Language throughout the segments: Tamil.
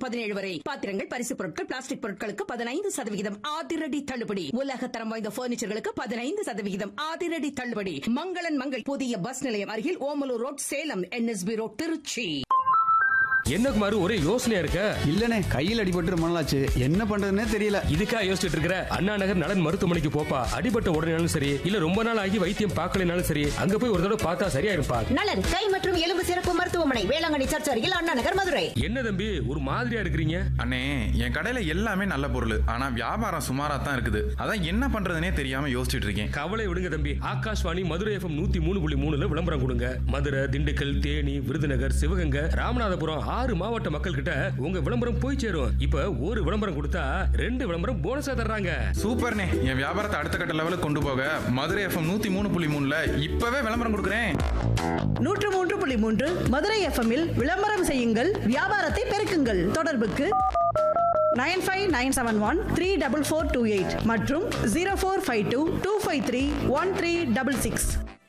பதினேழு வரை பாத்திரங்கள் பரிசு பொருட்கள் பிளாஸ்டிக் பொருட்களுக்கு பதினைந்து சதவிகிதம் அதிரடி தள்ளுபடி உலக தரம் வாய்ந்த பர்னிச்சர்களுக்கு பதினைந்து சதவிகிதம் அதிரடி தள்ளுபடி மங்களன் மங்கள் புதிய பஸ் நிலையம் அருகில் Omalur road Salem NSB road Tiruchi என்ன குமாரு ஒரே யோசனையா இருக்க இல்லனே கையில் அடிபட்டு ரொம்ப நாளாச்சு என்ன பண்றதுன்னே தெரியல இதுக்கா யோசிச்சுட்டு இருக்கிற அண்ணா நகர் நலன் மருத்துவமனைக்கு போப்பா அடிபட்ட உடனேனாலும் சரி இல்ல ரொம்ப நாள் ஆகி வைத்தியம் பார்க்கலனாலும் சரி அங்க போய் ஒரு தடவை பார்த்தா சரியா இருப்பா நலன் கை மற்றும் எலும்பு சிறப்பு மருத்துவமனை வேளாங்கண்ணி சர்ச் அருகில் அண்ணா நகர் மதுரை என்ன தம்பி ஒரு மாதிரியா இருக்கிறீங்க அண்ணே என் கடையில எல்லாமே நல்ல பொருள் ஆனா வியாபாரம் சுமாரா தான் இருக்குது அதான் என்ன பண்றதுனே தெரியாம யோசிச்சுட்டு இருக்கேன் கவலை விடுங்க தம்பி ஆகாஷ்வாணி மதுரை எஃப்எம் நூத்தி மூணு புள்ளி மூணுல விளம்பரம் கொடுங்க மதுரை திண்டுக்கல் தேனி விருதுநகர் சிவகங்கை ராமநாதபுரம் ஆறு மாவட்ட மக்கள் கிட்ட உங்க விளம்பரம் போய் சேரும் இப்ப ஒரு விளம்பரம் கொடுத்தா ரெண்டு விளம்பரம் போனஸா தர்றாங்க சூப்பர்ண்ணே என் வியாபாரத்தை அடுத்த கட்ட லெவலுக்கு கொண்டு போக மதுரை எஃப்எம் நூத்தி மூணு புள்ளி மூணுல இப்பவே விளம்பரம் கொடுக்குறேன் நூற்று மூன்று புள்ளி மூன்று மதுரை எஃப்எம்மில் விளம்பரம் செய்யுங்கள் வியாபாரத்தை பெருக்குங்கள் தொடர்புக்கு nine five nine seven one three double four two eight மற்றும் zero four five two two five three one three double six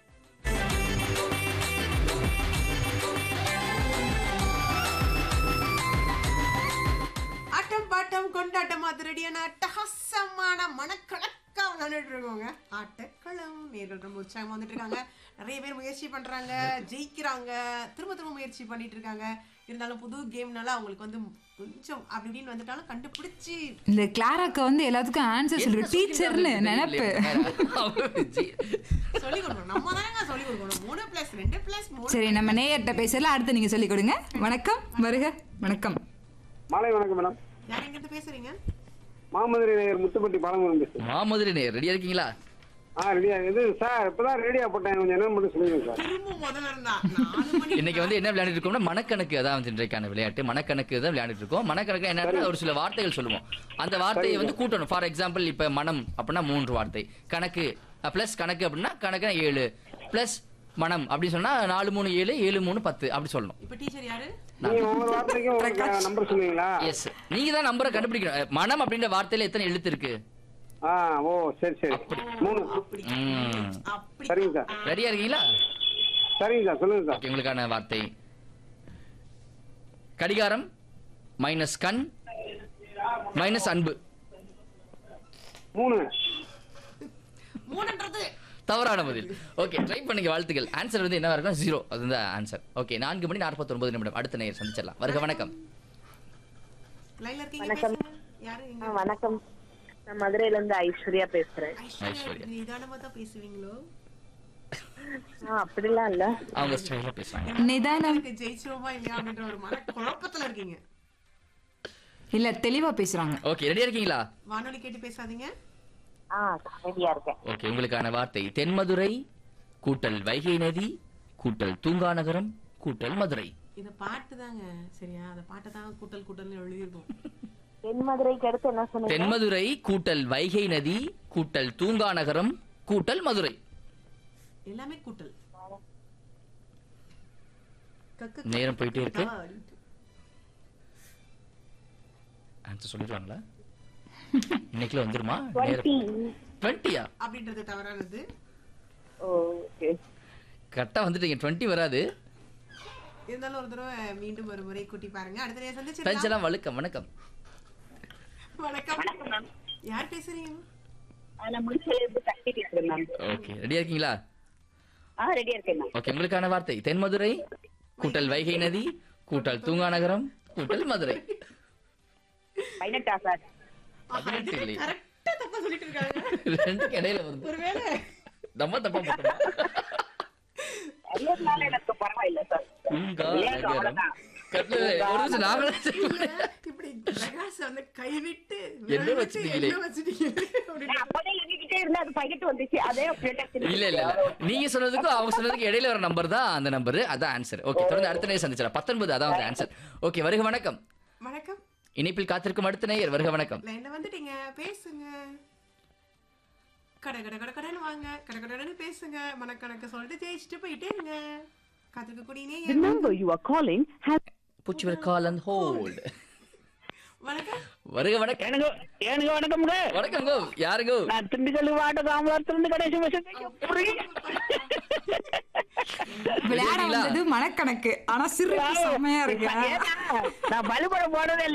ஆட்டம் பாட்டம் கொண்டாட்டம் அதிரடியான அட்டகாசமான மனக்கணக்கா விளையாண்டுட்டு இருக்கோங்க ஆட்டக்களம் நேர்கள் ரொம்ப உற்சாகமா வந்துட்டு இருக்காங்க நிறைய பேர் முயற்சி பண்றாங்க ஜெயிக்கிறாங்க திரும்ப திரும்ப முயற்சி பண்ணிட்டு இருக்காங்க இருந்தாலும் புது கேம்னால அவங்களுக்கு வந்து கொஞ்சம் அப்படி இப்படின்னு வந்துட்டாலும் கண்டுபிடிச்சி இந்த கிளாராக்கு வந்து எல்லாத்துக்கும் ஆன்சர் சொல்லுங்க டீச்சர்னு நினைப்பு சொல்லி கொடுக்கணும் நம்ம தானங்க சொல்லி கொடுக்கணும் மூணு பிளஸ் ரெண்டு பிளஸ் மூணு சரி நம்ம நேயர்கிட்ட பேசல அடுத்து நீங்க சொல்லி கொடுங்க வணக்கம் வருக வணக்கம் மாலை வணக்கம் மேடம் யார் எங்கிட்ட பேசுறீங்க மாமதுரை நேயர் முத்துப்பட்டி பாலமுருகன் பேசுறேன் மாமதுரை நேர் ரெடியா இருக்கீங்களா ஆ ரெடியா இது சார் இப்பதான் ரெடியா போட்டேன் கொஞ்சம் என்ன மட்டும் சொல்லுங்க சார் திரும்ப முதல்ல இருந்தா நாலு மணி இன்னைக்கு வந்து என்ன விளையாடிட்டு இருக்கோம்னா மனக்கணக்கு அதான் வந்து இன்றைக்கான விளையாட்டு மனக்கணக்கு தான் விளையாடிட்டு இருக்கோம் மனக்கணக்கு என்ன ஒரு சில வார்த்தைகள் சொல்லுவோம் அந்த வார்த்தையை வந்து கூட்டணும் ஃபார் எக்ஸாம்பிள் இப்ப மனம் அப்படின்னா மூன்று வார்த்தை கணக்கு பிளஸ் கணக்கு அப்படின்னா கணக்கு ஏழு பிளஸ் மனம் அப்படின்னு சொன்னா நாலு மூணு ஏழு ஏழு மூணு பத்து அப்படி சொல்லணும் இப்ப டீச்சர் யாரு நீங்க ஒவ்வொரு வார்த்தைக்கும் ஒரு நம்பர் சொல்லுவீங்களா எஸ் நீங்க தான் நம்பரை கண்டுபிடிக்கணும் அஹ், மனம் அப்படின்ற வார்த்தையில எத்தனை எழுத்து இருக்கு ஆ ஓ சரி சரி மூணு ம். அப்படி சரிங்க சார் ரெடியா இருக்கீங்களா சரிங்க சார் சொல்லுங்க சார் ஓகே உங்களுக்கான வார்த்தை கடிகாரம் மைனஸ் கண் மைனஸ் அன்பு மூணு மூணுன்றது தவறான பதில் ஓகே ட்ரை பண்ணுங்க வாழ்த்துக்கள் ஆன்சர் வந்து என்ன இருக்கும் ஜீரோ அதுதான் ஆன்சர் ஓகே நான்கு மணி நாற்பத்தொன்பது நிமிடம் அடுத்த நேரம் சந்திச்சிடலாம் வருக வணக்கம் லைன்ல இருக்கீங்க வணக்கம். பேசுங்க. யாரு ஆ, எங்க வணக்கம் நான் மதுரையில இருந்து ஐஸ்வர்யா பேசுறேன் ஐஸ்வர்யா ஐஸ்வர்யா. நிதானமா தான் பேசுவீங்களோ ஆ, அப்படிலாம் இல்ல அவங்க ஸ்டைலா பேசுறாங்க நிதானம் எனக்கு ஜெயிச்சிருவோமா இல்லையா அப்படின்ற ஒரு மன குழப்பத்துல இருக்கீங்க இல்ல தெளிவா பேசுறாங்க ஓகே ரெடியா இருக்கீங்களா வானொலி கேட்டு பேசாதீங்க ஆ ரெடியா இருக்கேன் ஓகே உங்களுக்கான வார்த்தை தென்மதுரை கூட்டல் வைகை நதி கூட்டல் தூங்கா நகரம் கூட்டல் மதுரை இது பாட்டு தாங்க சரியா அந்த பாட்டை தான் கூட்டல் கூட்டல்னு எழுதியிருக்கோம் தென் மதுரைக்கு அடுத்து என்ன சொன்னீங்க தென்மதுரை கூட்டல் வைகை நதி கூட்டல் தூங்கா நகரம் கூட்டல் மதுரை எல்லாமே கூட்டல் கக்கு நேரம் போயிட்டே இருக்கு கா அப்படின்ட்டு. ஆன்சர் சொல்லிடுவாங்களா இன்னைக்குள்ள வந்துருமா டுவெண்ட்டி டுவெண்ட்டியா அப்படின்றது தவறானது ஓகே கரெக்டா வந்துட்டீங்க டுவெண்ட்டி வராது இருந்தாலும் ஒரு தடவை மீண்டும் ஒரு முறை கூட்டி பாருங்க அடுத்த நேரம் ஃப்ரெண்ட்ஸ் சந்திச்சு எல்லாம் வணக்கம் வணக்கம் வணக்கம் யார் பேசுறீங்க நான் முடிச்சல இருந்து தட்டி பேசுறேன் மேம் ஓகே ரெடியா இருக்கீங்களா ஆ ரெடியா இருக்கேன் மேம் ஓகே உங்களுக்கான வார்த்தை தென்மதுரை கூட்டல் வைகை நதி கூட்டல் தூங்கா நகரம் கூட்டல் மதுரை பதினெட்டா சார் பதினெட்டு இல்லையே கரெக்டா தப்பா சொல்லிட்டு இருக்காங்க ரெண்டுக்கு இடையில வருது ஒருவேளை நம்ம தப்பா போட்டோம் அறியறதுனால எனக்கு பரவாயில்ல சார் தூங்கா விளையாட்டு நகரம் அவ்வளவுதான். கரெக்ட். ஒரு நிமிஷம் நாங்களே check பண்ணி- இப்படி பிரகாஷ் வந்து கைவிட்டு என்ன விரல் விட்டு வச்சிட்டீங்களே? என்ன வச்சிட்டீங்க அப்படின்னு நான் அப்போதே எழுதிக்கிட்டே இருந்தேன் அது பதினெட்டு வந்துச்சு அதே அப்படியே இல்ல இல்ல இல்ல நீங்க சொன்னதுக்கும் அவங்க சொன்னதுக்கு இடையில வர நம்பர் தான் அந்த நம்பர் அதான் ஆன்சர் ஓகே தொடர்ந்து அடுத்த நேரம் சந்திச்சலாம் பத்தொன்பது அதான் வந்து ஆன்சர் ஓகே வருக வணக்கம் வணக்கம் இணைப்பில் காத்திருக்கும் அடுத்த நேயர் வருக வணக்கம் லைன்ல வந்துட்டீங்க பேசுங்க கட கட கட கடன்னு வாங்க கட கடன்னு பேசுங்க மனக்கணக்கு சொல்லிட்டு ஜெயிச்சுட்டு போயிட்டே இருங்க காத்திருக்க கூடியே number you are calling has push will call and hold வணக்கம் வருக வணக்கம் எனக்கு எனக்கு வணக்கம்ங்க வணக்கம் கோ யாருங்க நான் திண்டுக்கல் வாட்ட காமராஜத்துல இருந்து கடைசி வருஷத்துக்கு விளையாட இருக்கீங்களா? வந்தது மனக்கணக்கு ஆனா சிரிப்பு செம்மையா இருக்கு நான் வலுப்பட போனதே